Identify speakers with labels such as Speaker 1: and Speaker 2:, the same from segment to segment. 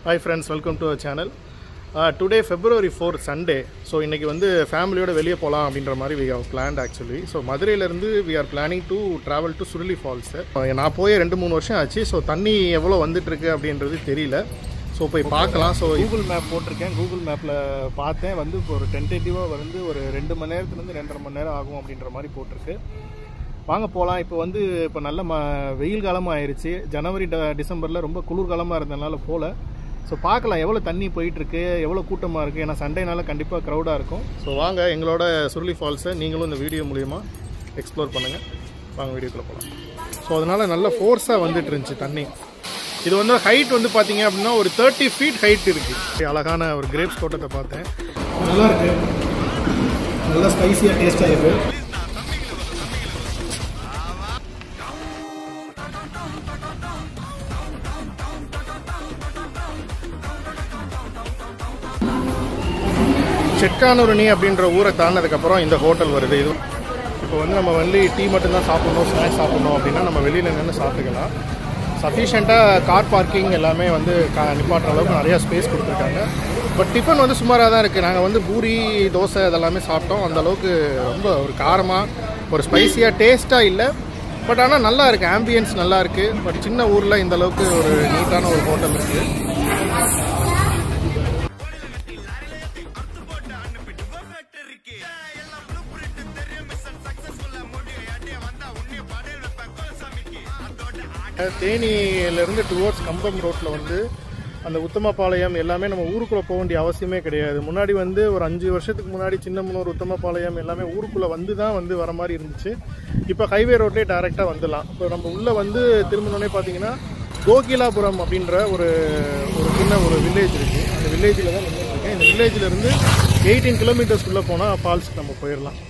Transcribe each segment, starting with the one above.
Speaker 1: Hi friends welcome to our channel today February four Sunday so இன்றைக்கி வந்து ஃபேமிலியோட வெளியே போகலாம் அப்படின்ற மாதிரி we have planned actually so மதுரையிலேருந்து we are planning to travel to Suruli falls நான் போய் ரெண்டு மூணு வருஷம் ஆச்சு ஸோ தண்ணி எவ்வளோ வந்துட்டுருக்கு அப்படின்றது தெரியல ஸோ போய் பார்க்கலாம் ஸோ கூகுள் மேப் போட்டிருக்கேன் கூகுள் மேப்பில் பார்த்தேன் வந்து இப்போ ஒரு டென்டேட்டிவாக வந்து ஒரு ரெண்டு மணி நேரத்துலேருந்து ரெண்டரை மணி நேரம் ஆகும் அப்படின்ற மாதிரி போட்டிருக்கு வாங்க போகலாம் இப்போ வந்து இப்போ நல்ல ம வெயில் காலமாக ஆயிடுச்சு ஜனவரி ட டிசம்பரில் ரொம்ப குளிர்காலமாக இருந்ததுனால போகல ஸோ பார்க்கலாம் எவ்வளோ தண்ணி போயிட்டுருக்கு எவ்வளோ கூட்டமாக இருக்குது ஏன்னா சண்டேனால கண்டிப்பாக க்ரௌடாக இருக்கும் ஸோ வாங்க எங்களோட சுருளி ஃபால்ஸை நீங்களும் இந்த வீடியோ மூலிமா எக்ஸ்ப்ளோர் பண்ணுங்கள் வாங்க வீடியோக்குள்ளே போகலாம் ஸோ அதனால் நல்ல ஃபோர்ஸாக வந்துட்டு இருந்துச்சு தண்ணி இது வந்து ஹைட் வந்து பார்த்தீங்க அப்படின்னா ஒரு தேர்ட்டி ஃபீட் ஹைட் இருக்குது அழகான ஒரு கிரேப்ஸ் தோட்டத்தை பார்த்தேன் நல்லா இருக்கு நல்லா ஸ்பைசியாக டேஸ்ட்டாக இருக்குது செக்கானூரணி அப்படின்ற ஊரை தாண்டினதுக்கப்புறம் இந்த ஹோட்டல் வருது இது இப்போ வந்து நம்ம வந்து டீ மட்டும்தான் சாப்பிடணும் ஸ்நாக்ஸ் சாப்பிடணும் அப்படின்னா நம்ம வெளியில் நின்று சாப்பிட்டுக்கலாம் சஃபிஷியண்ட்டாக கார் பார்க்கிங் எல்லாமே வந்து கா நிப்பாட்டுற அளவுக்கு நிறையா ஸ்பேஸ் கொடுத்துருக்காங்க பட் டிஃபன் வந்து சுமாராக தான் இருக்குது நாங்கள் வந்து பூரி தோசை இதெல்லாமே சாப்பிட்டோம் அந்த அளவுக்கு ரொம்ப ஒரு காரமாக ஒரு ஸ்பைசியாக டேஸ்ட்டாக இல்லை பட் ஆனால் நல்லா இருக்குது ஆம்பியன்ஸ் நல்லா இருக்குது பட் சின்ன ஊரில் இந்த அளவுக்கு ஒரு நீட்டான ஒரு ஹோட்டல் இருக்குது தேனியிலேருந்து டுவோர்ட்ஸ் கம்பம் ரோட்டில் வந்து அந்த உத்தமபாளையம் எல்லாமே நம்ம ஊருக்குள்ளே போக வேண்டிய அவசியமே கிடையாது முன்னாடி வந்து ஒரு அஞ்சு வருஷத்துக்கு முன்னாடி சின்னமனூர் உத்தமபாளையம் எல்லாமே ஊருக்குள்ளே வந்து தான் வந்து வர மாதிரி இருந்துச்சு இப்போ ஹைவே ரோட்லேயே டேரெக்டாக வந்துடலாம் இப்போ நம்ம உள்ளே வந்து திரும்பினோடனே பார்த்தீங்கன்னா கோகிலாபுரம் அப்படின்ற ஒரு ஒரு சின்ன ஒரு வில்லேஜ் இருக்குது அந்த வில்லேஜில் தான் நின்றுருக்கேன் இந்த வில்லேஜிலேருந்து எயிட்டீன் கிலோமீட்டர்ஸ் உள்ளே போனால் ஃபால்ஸ்க்கு நம்ம போயிடலாம்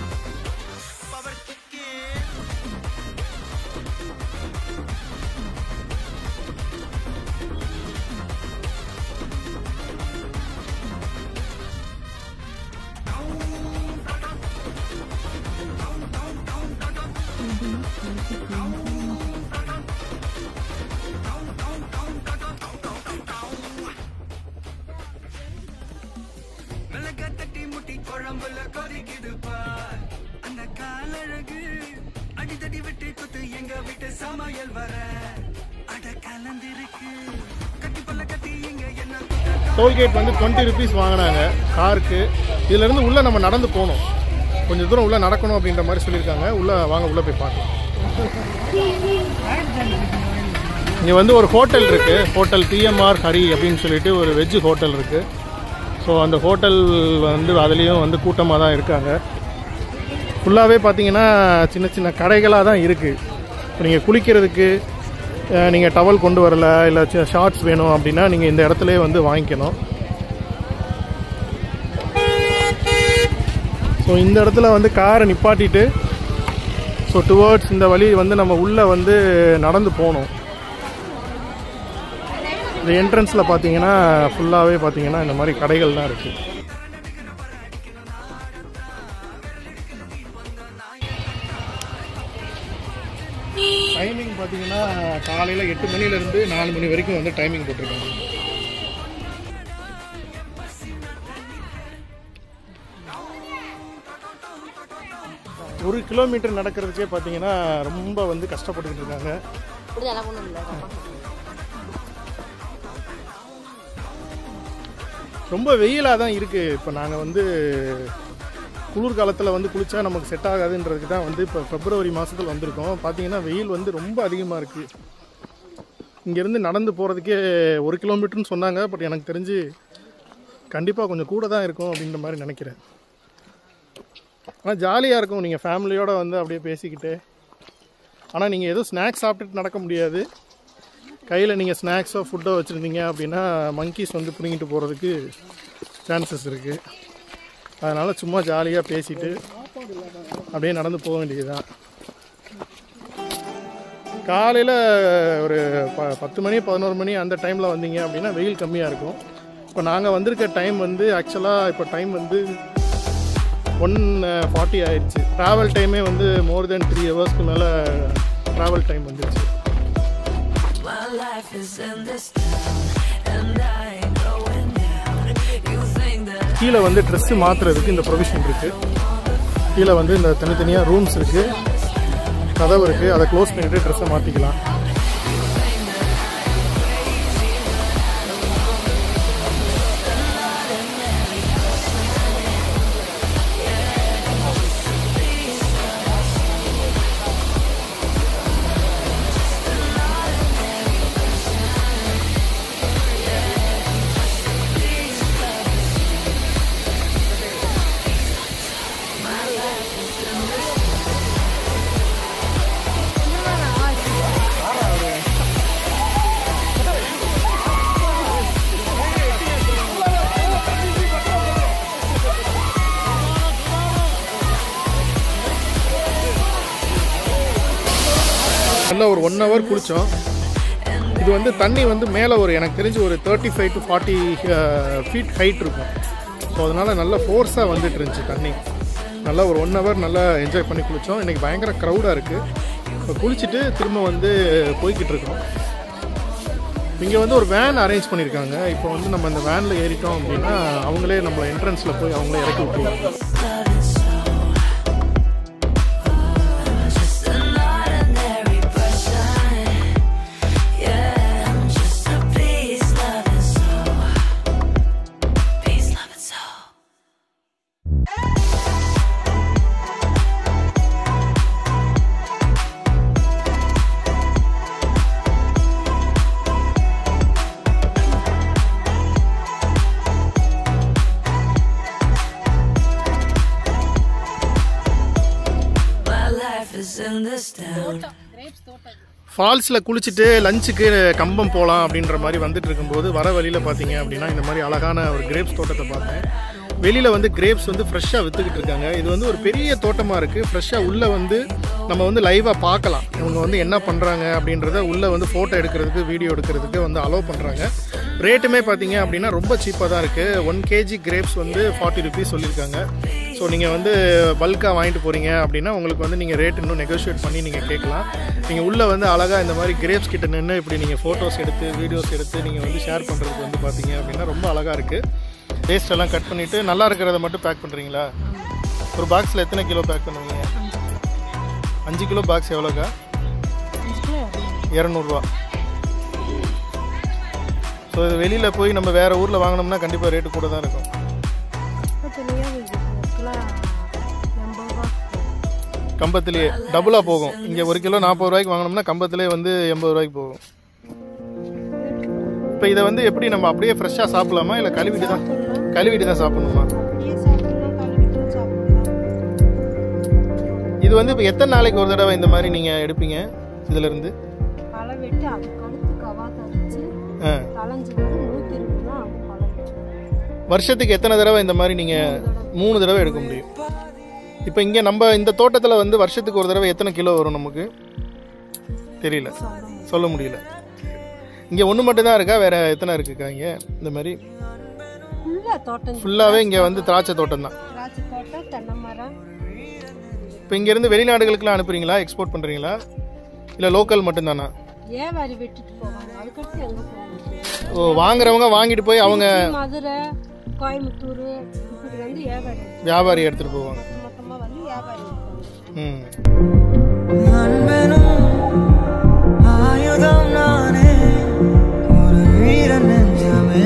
Speaker 2: மிளகா தட்டி முட்டி குழம்புல கொதிக்குது பார் அந்த காலழகு அடித்தடி விட்டு குத்து எங்க வீட்டு சமையல் வர அட கலந்திருக்கு கட்டி பல்ல கட்டி இங்க என்ன குத்த
Speaker 1: டோல்கேட் வந்து டுவெண்ட்டி ருபீஸ் வாங்கினாங்க காருக்கு இதுலேருந்து உள்ளே நம்ம நடந்து போகணும் கொஞ்சம் தூரம் உள்ளே நடக்கணும் அப்படின்ற மாதிரி சொல்லியிருக்காங்க உள்ளே வாங்க உள்ளே போய் பார்க்கலாம் இங்கே வந்து ஒரு ஹோட்டல் இருக்குது ஹோட்டல் டிஎம்ஆர் ஹரி அப்படின்னு சொல்லிட்டு ஒரு வெஜ் ஹோட்டல் இருக்குது ஸோ அந்த ஹோட்டல் வந்து அதுலேயும் வந்து கூட்டமாக தான் இருக்காங்க ஃபுல்லாகவே பார்த்தீங்கன்னா சின்ன சின்ன கடைகளாக தான் இருக்குது இப்போ நீங்கள் குளிக்கிறதுக்கு நீங்கள் டவல் கொண்டு வரல இல்லை ஷார்ட்ஸ் வேணும் அப்படின்னா நீங்கள் இந்த இடத்துலயே வந்து வாங்கிக்கணும் ஸோ இந்த இடத்துல வந்து காரை நிப்பாட்டிட்டு ஸோ டுவர்ட்ஸ் இந்த வழி வந்து நம்ம உள்ளே வந்து நடந்து போகணும் இந்த என்ட்ரன்ஸில் பார்த்தீங்கன்னா ஃபுல்லாகவே பார்த்தீங்கன்னா இந்த மாதிரி கடைகள் தான் இருக்குது டைமிங் பார்த்தீங்கன்னா காலையில் எட்டு மணிலேருந்து நாலு மணி வரைக்கும் வந்து டைமிங் போட்டிருக்காங்க ஒரு கிலோமீட்டர் நடக்கிறதுக்கே பார்த்தீங்கன்னா ரொம்ப வந்து கஷ்டப்பட்டுக்கிட்டு இருக்காங்க
Speaker 3: இப்படி எனக்கு ஒன்றும் இல்லை
Speaker 1: ரொம்ப வெயிலாக தான் இருக்குது இப்போ நாங்கள் வந்து குளிர் காலத்தில் வந்து குளித்தா நமக்கு செட் ஆகாதுன்றதுக்கு தான் வந்து இப்போ பிப்ரவரி மாதத்தில் வந்திருக்கோம் பார்த்தீங்கன்னா வெயில் வந்து ரொம்ப அதிகமாக இருக்குது இங்கேருந்து நடந்து போகிறதுக்கே ஒரு கிலோமீட்டர்னு சொன்னாங்க பட் எனக்கு தெரிஞ்சு கண்டிப்பாக கொஞ்சம் கூட தான் இருக்கும் அப்படின்ற மாதிரி நினைக்கிறேன் ஆனால் ஜாலியாக இருக்கும் நீங்கள் ஃபேமிலியோடு வந்து அப்படியே பேசிக்கிட்டு ஆனால் நீங்கள் எதுவும் ஸ்நாக்ஸ் சாப்பிட்டுட்டு நடக்க முடியாது கையில் நீங்கள் ஸ்நாக்ஸோ ஃபுட்டோ வச்சுருந்தீங்க அப்படின்னா மங்கீஸ் வந்து பிடுங்கிட்டு போகிறதுக்கு சான்சஸ் இருக்குது அதனால் சும்மா ஜாலியாக பேசிட்டு அப்படியே நடந்து போக வேண்டியதுதான் காலையில் ஒரு ப பத்து மணி பதினோரு மணி அந்த டைமில் வந்தீங்க அப்படின்னா வெயில் கம்மியாக இருக்கும் இப்போ நாங்கள் வந்திருக்க டைம் வந்து ஆக்சுவலாக இப்போ டைம் வந்து ஒன் ஃபார்ட்டி ஆயிடுச்சு ட்ராவல் டைமே வந்து மோர் தென் த்ரீ ஹவர்ஸ்க்கு மேலே ட்ராவல் டைம் வந்துருச்சு
Speaker 2: My life is in this town, and I
Speaker 1: கீழே வந்து ட்ரெஸ்ஸு மாற்றுறதுக்கு இந்த ப்ரொவிஷன் இருக்குது கீழே வந்து இந்த தனித்தனியாக ரூம்ஸ் இருக்குது கதவு இருக்குது அதை க்ளோஸ் பண்ணிட்டு ட்ரெஸ்ஸை மாற்றிக்கலாம் நல்லா ஒரு ஒன் ஹவர் குளித்தோம் இது வந்து தண்ணி வந்து மேலே ஒரு எனக்கு தெரிஞ்சு ஒரு thirty five to forty feet height இருக்கும் ஸோ அதனால் நல்லா ஃபோர்ஸாக வந்துட்டு இருந்துச்சு தண்ணி நல்லா ஒரு ஒன் ஹவர் நல்லா என்ஜாய் பண்ணி குளித்தோம் இன்றைக்கி பயங்கர க்ரௌடாக இருக்குது இப்போ குளிச்சுட்டு திரும்ப வந்து போய்கிட்டு இருக்கோம் இங்கே வந்து ஒரு வேன் அரேஞ்ச் பண்ணியிருக்காங்க இப்போ வந்து நம்ம அந்த வேனில் ஏறிட்டோம் அப்படின்னா அவங்களே நம்ம என்ட்ரன்ஸில் போய் அவங்களே இறக்கி விட்டுருவாங்க
Speaker 3: Just an ordinary person. Yeah, I'm just a peace loving soul. Peace loving soul. My life is in this town.
Speaker 1: ஃபால்ஸில் குளிச்சுட்டு லஞ்சுக்கு கம்பம் போகலாம் அப்படின்ற மாதிரி வந்துட்டு இருக்கும்போது வர வழியில் பார்த்தீங்க அப்படின்னா இந்த மாதிரி அழகான ஒரு கிரேப்ஸ் தோட்டத்தை பார்த்தேன் வெளியில் வந்து கிரேப்ஸ் வந்து ஃப்ரெஷ்ஷாக விற்றுக்கிட்டு இருக்காங்க இது வந்து ஒரு பெரிய தோட்டமாக இருக்குது ஃப்ரெஷ்ஷாக உள்ளே வந்து நம்ம வந்து லைவாக பார்க்கலாம் இவங்க வந்து என்ன பண்ணுறாங்க அப்படின்றத உள்ளே வந்து ஃபோட்டோ எடுக்கிறதுக்கு வீடியோ எடுக்கிறதுக்கு வந்து அலோவ் பண்ணுறாங்க ரேட்டுமே பார்த்தீங்க அப்படின்னா ரொம்ப சீப்பாக தான் இருக்குது ஒன் கேஜி கிரேப்ஸ் வந்து ஃபார்ட்டி ருபீஸ் சொல்லியிருக்காங்க ஸோ நீங்கள் வந்து பல்காக வாங்கிட்டு போகிறீங்க அப்படின்னா உங்களுக்கு வந்து நீங்கள் ரேட் இன்னும் நெகோஷியேட் பண்ணி நீங்கள் கேட்கலாம் நீங்கள் உள்ளே வந்து அழகாக இந்த மாதிரி கிரேப்ஸ் கிட்ட நின்று இப்படி நீங்கள் ஃபோட்டோஸ் எடுத்து வீடியோஸ் எடுத்து நீங்கள் வந்து ஷேர் பண்ணுறதுக்கு வந்து பார்த்தீங்க அப்படின்னா ரொம்ப அழகாக இருக்குது வேஸ்ட் எல்லாம் கட் பண்ணிவிட்டு நல்லா இருக்கிறத மட்டும் பேக் பண்ணுறீங்களா ஒரு பாக்ஸில் எத்தனை கிலோ பேக் பண்ணுவீங்க அஞ்சு கிலோ பாக்ஸ் எவ்வளோக்கா இரநூறுவா ஸோ இது வெளியில் போய் நம்ம வேறு ஊரில் வாங்கினோம்னா கண்டிப்பாக ரேட்டு கூட தான் இருக்கும் கம்பத்துலேயே டபுளாக போகும் இங்கே ஒரு கிலோ நாற்பது ரூபாய்க்கு வாங்கினோம்னா கம்பத்திலே வந்து எண்பது ரூபாய்க்கு போகும் இப்போ இதை வந்து எப்படி நம்ம அப்படியே ஃப்ரெஷ்ஷாக சாப்பிடலாமா இல்லை கழுவிட்டு தான் கழுவிட்டு தான் சாப்பிடணுமா இது வந்து இப்போ எத்தனை நாளைக்கு ஒரு தடவை இந்த மாதிரி நீங்கள் எடுப்பீங்க இதுலேருந்து
Speaker 4: களை வெட்டி அதுக்கு அடுத்து கவா தரிச்சு
Speaker 1: ஆ
Speaker 4: களைஞ்சிட்டு நூற்றி இருபது ரூபா ஆகும் களை வெட்டி.
Speaker 1: வருஷத்துக்கு எத்தனை தடவை இந்த மாதிரி நீங்கள் மூணு தடவை எடுக்க முடியும் இப்போ இங்கே நம்ம இந்த தோட்டத்தில் வந்து வருஷத்துக்கு ஒரு தடவை எத்தனை கிலோ வரும் நமக்கு தெரியல சொல்ல முடியல இங்கே ஒன்று மட்டும் தான் இருக்கா வேற எத்தனை இருக்குக்கா இங்கே இந்த மாதிரி
Speaker 4: ஃபுல்லாக தோட்டம்
Speaker 1: ஃபுல்லாகவே இங்கே வந்து திராட்சை தோட்டம் தான்
Speaker 4: திராட்சை தோட்டம் தென்னை மரம்
Speaker 1: இப்போ இங்கேருந்து வெளிநாடுகளுக்குலாம் அனுப்புறீங்களா எக்ஸ்போர்ட் பண்ணுறீங்களா இல்லை லோக்கல் மட்டும்தானா
Speaker 4: ஏவாரி வெட்டிட்டு போவாங்க அதுக்கடுத்து எங்கே போவாங்க
Speaker 1: ஓ வாங்குறவங்க வாங்கிட்டு போய் அவங்க
Speaker 4: மதுரை கோயம்புத்தூர் இப்படி வந்து ஏவாரி
Speaker 1: வியாபாரி எடுத்துகிட்டு போவாங்க
Speaker 4: மொத்தமாக வந்து ஏவாரி இருப்பாங்க
Speaker 1: ம்
Speaker 2: அன்பெனும் ஆயுதம் நானே ஒரு வீர நெஞ்சமே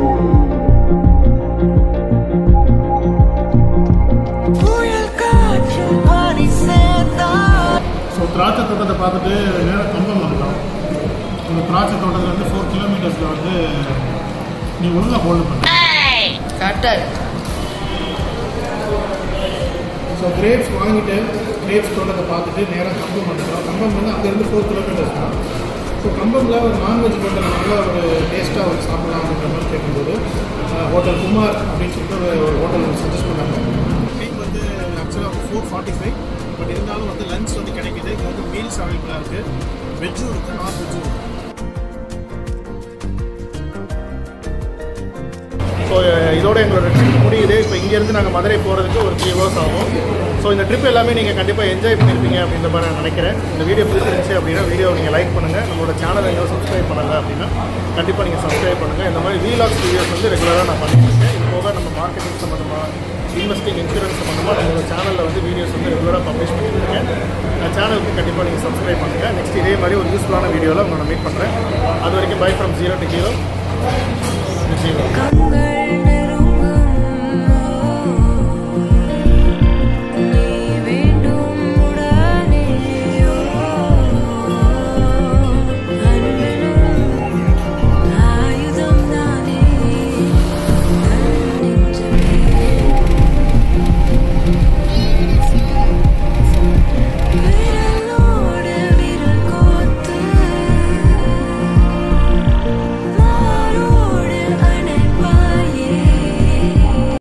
Speaker 2: புயல் காற்று பனி சேர்ந்தால்
Speaker 1: ஸோ திராட்சை தோட்டத்தை பார்த்துட்டு நேராக கம்பம் வந்துட்டோம் அந்த திராட்சை தோட்டத்தில் வந்து ஃபோர் கிலோமீட்டர்ஸில் வந்து நீ ஒழுங்காக ஹோல்டு பண்ண ஸோ கிரேப்ஸ் வாங்கிட்டு கிரேப்ஸ் தோட்டத்தை பார்த்துட்டு நேராக கம்பம் வந்துட்டோம் கம்பம் வந்து அங்கேருந்து ஃபோர் கிலோமீட்டர்ஸ் தான் ஸோ கம்பமில் ஒரு நான்வெஜ் ஹோட்டல் நல்ல ஒரு டேஸ்ட்டாக ஒரு சாப்பிடலாம் அப்படின்ற மாதிரி கேட்கும்போது ஹோட்டல் குமார் அப்படின்னு சொல்லிட்டு ஒரு- ஒரு ஹோட்டல் சஜஸ்ட் பண்ணாங்க டைம் வந்து ஆக்சுவலாக ஃபோர் ஃபார்ட்டி ஃபைவ் பட் இருந்தாலும் வந்து லஞ்ச் வந்து கிடைக்குது இங்கே வந்து மீல்ஸ் அவைலபிளாக இருக்குது வெஜ்ஜும் இருக்குது நான் வெஜ்ஜும் இருக்குது ஸோ இதோட எங்களோட ட்ரிப் முடியுது இப்போ இங்கேருந்து நாங்கள் மதுரை போகிறதுக்கு ஒரு த்ரீ ஹவர்ஸ் ஆகும் ஸோ இந்த ட்ரிப் எல்லாமே நீங்கள் கண்டிப்பாக என்ஜாய் பண்ணியிருப்பீங்க அப்படின்ற மாதிரி நான் நினைக்கிறேன் இந்த வீடியோ பிடிச்சிருந்துச்சு அப்படின்னா வீடியோ நீங்கள் லைக் பண்ணுங்கள் நம்மளோட சேனலை எங்கேயோ சப்ஸ்கிரைப் பண்ணல அப்படின்னா கண்டிப்பாக நீங்கள் சப்ஸ்கிரைப் பண்ணுங்கள் இந்த மாதிரி வீலாக்ஸ் வீடியோஸ் வந்து ரெகுலராக நான் பண்ணிட்டு இருக்கேன் இது போக நம்ம மார்க்கெட்டிங் சம்மந்தமாக இன்வெஸ்டிங் இன்சூரன்ஸ் சம்மந்தமாக நம்மளோட சேனலில் வந்து வீடியோஸ் வந்து ரெகுலராக பப்ளிஷ் பண்ணிட்டு இருக்கேன் நான் சேனலுக்கு கண்டிப்பாக நீங்கள் சப்ஸ்கிரைப் பண்ணுங்கள் நெக்ஸ்ட் இதே மாதிரி ஒரு யூஸ்ஃபுல்லான வீடியோவில் உங்களை மீட் பண்ணுறேன் அது வரைக்கும் bye from zero to hero zero
Speaker 3: கண்கள்